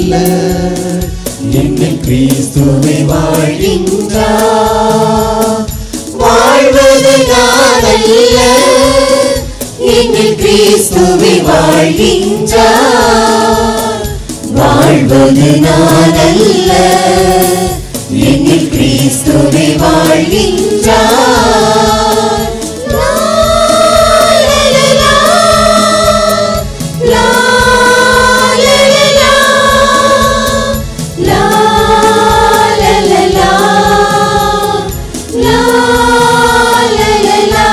நானல்ல என்னில் கிறிஸ்துவை வாழ்கின்றார் வாழ்வது நானல்ல என்னில் கிறிஸ்துவை வாழ்கின்றார் வாழ்வது நானல்ல என்னில் கிறிஸ்துவை வாழ்கின்றார் லா, லா, லா, லா. லா, லா, லா, லா. லா, லா, லா, லா. லா, லா, லா, லா.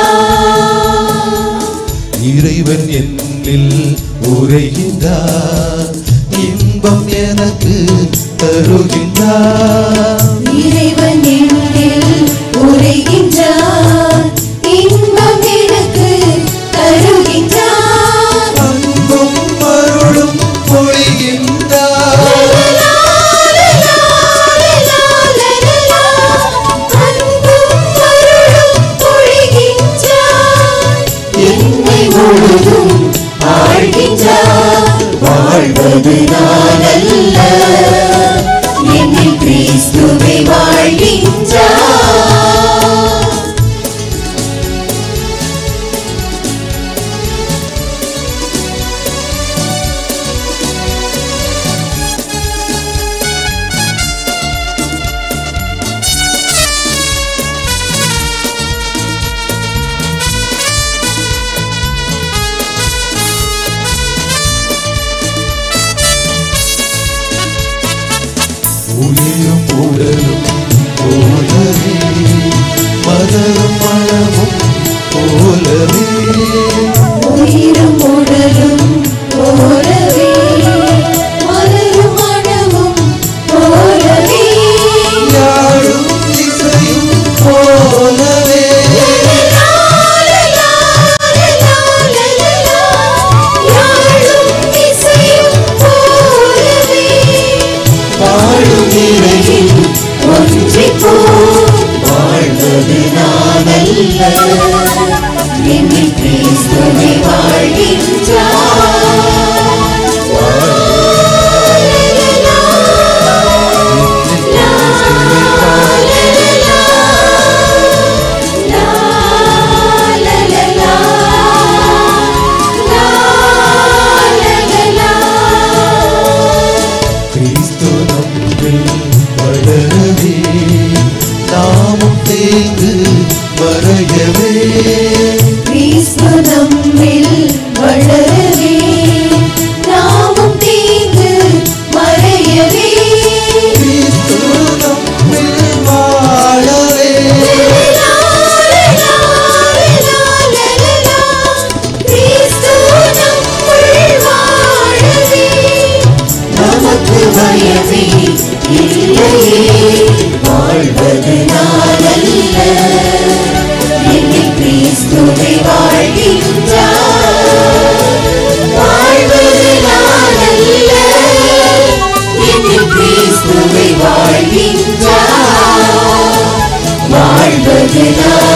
இறைவன் என்னில் உரைகின்றார் இன்பம் எனக்கு தருகின்றார் இறைவன் என்னில் உரைகின்றார் இன்பம் எனக்கு தருகின்றார் அன்பும் அருளும் பொழிகின்றார் என்னை முழுதும் ஆழ்கின்றார் வாழ்வது நானல்ல என்னில் கிறிஸ்துவை வாழ்கின்றார் உயிரும் உடலும் போலவே மதரும் மனமும் போலவே உயிரும் உடலும் போலவே மலரும் மனமும் போலவே யாழும் இசையும் போலவே யாழும் இசையும் போலவே வாழும் நிலையில் ஒன்றிப் போல் வாழ்வது நானல்ல என்னில் கிறிஸ்துவை வாழ்கின்றார் கிறிஸ்து நம்மில் வளரவே நாமும் தேர்ந்து மறையவே கிறிஸ்து நம்மில் வளரவே நாமும் தீங்கு மறையவே கிறிஸ்து நம்மில் வாழவே கிறிஸ்து நம்முள் வாழவே நமக்கு பயமே இல்லையே வாழ்வது நாளல்ல என்னில் கிறிஸ்துவை வாழ்கின்றார் வாழ்வது நாளல்ல என்னில் கிறிஸ்துவை வாழ்கின்றார் வாழ்வது நாளல்ல